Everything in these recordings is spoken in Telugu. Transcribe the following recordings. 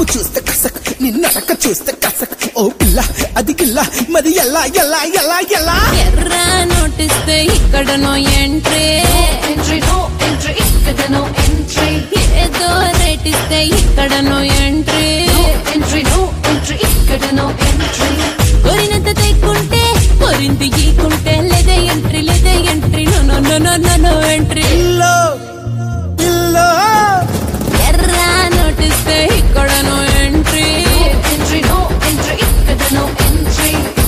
నడుము చూస్తే కసక్ నీ నడక చూస్తే కసక్ ఓ పిల్ల అది గిల్ల మరి ఎలా ఎలా ఎలా ఎలా ఎర్ర నోటిస్తే ఇక్కడనో ఎంట్రీ Entry, no entry, ఇక్కడ no entry. ఏదో రేట్ ఇస్తే ఇక్కడనో ఎంట్రీ Entry, no entry, ఇక్కడ no entry. కొరినంత తెక్కుంటే కొరింది గీకుంటే లేదే ఎంట్రీ లేదే entry no no no no no no entry పిల్లో పిల్లో ఎర్ర నోటిస్తే ఇక్కడనో ఎంట్రీ Entry, no entry, ఇక్కడ no entry.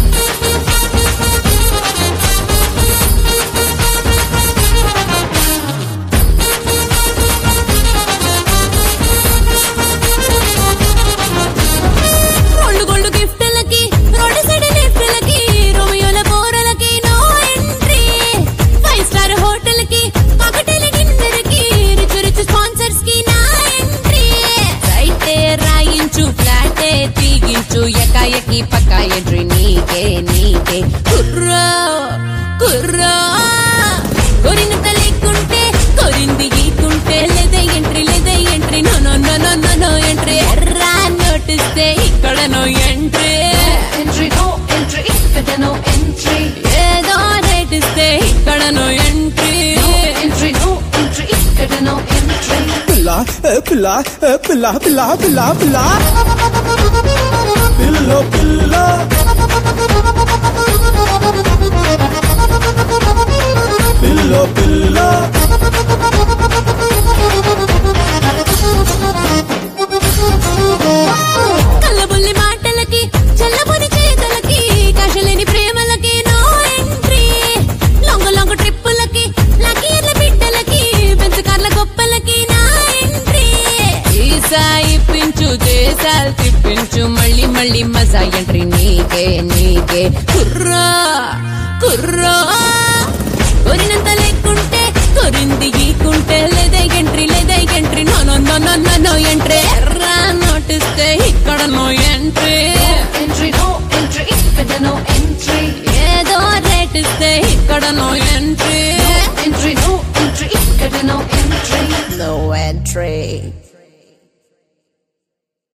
రెండు గోల్డ్ గిఫ్ట్లకి రోడ్ సైడ్ లిఫ్ట్లకి రోమియోల బోరలకి no entry five star hotel కి కాకటేల డిన్నర్ కి రిచ్ రిచ్ స్పాన్సర్స్ కి నా ఎంట్రీ రైటే రాయించు ఫ్లాటే తీగించు ఎకాయకి పక్క ఎంట్రీ నీకే నీకే కుర్రా కుర్రా కొరినంత లేకుంటే కొరింది గీకుంటే లేదే ఎంట్రీ లేదే entry no no no no no no entry ఎర్రా నోటిస్తే ఇక్కడ no entry Entry, no entry, ఇక్కడ no entry. ఏదో రేట్ ఇస్తే ఇక్కడ no entry Entry, no entry, ఇక్కడ no entry. పిల్ల ఏ పిల్ల ఏ పిల్ల పిల్ల పిల్ల పిల్ల పిల్లో పిల్ల పిల్లో పిల్ల కళ్ళబుల్లి మాటలకి చల్లబుని చేతలకి కషలేని ప్రేమలకి నో ఎంట్రీ లొంగ లొంగ ట్రిప్పులకి లకీర్ల బిడ్డలకి బెంచ్ కార్ల గొప్పలకి నా ఎంట్రీ ఈసా ఇప్పించు దేశాలు తిప్పించు మళ్ళీ మళ్ళీ మజా ఎంట్రీ నీకే నీకే కుర్రా కుర్రా కొరినంత లేకుంటే కొరింది గీకుంటే లేదే ఎంట్రీ లేదే entry no no no no no no entry ఎర్రా నోటిస్తే ఇక్కడ no entry Entry, no entry, ఇక్కడ no entry. ఏదో రేట్ ఇస్తే ఇక్కడ no entry Entry, no entry, ఇక్కడ no entry. No entry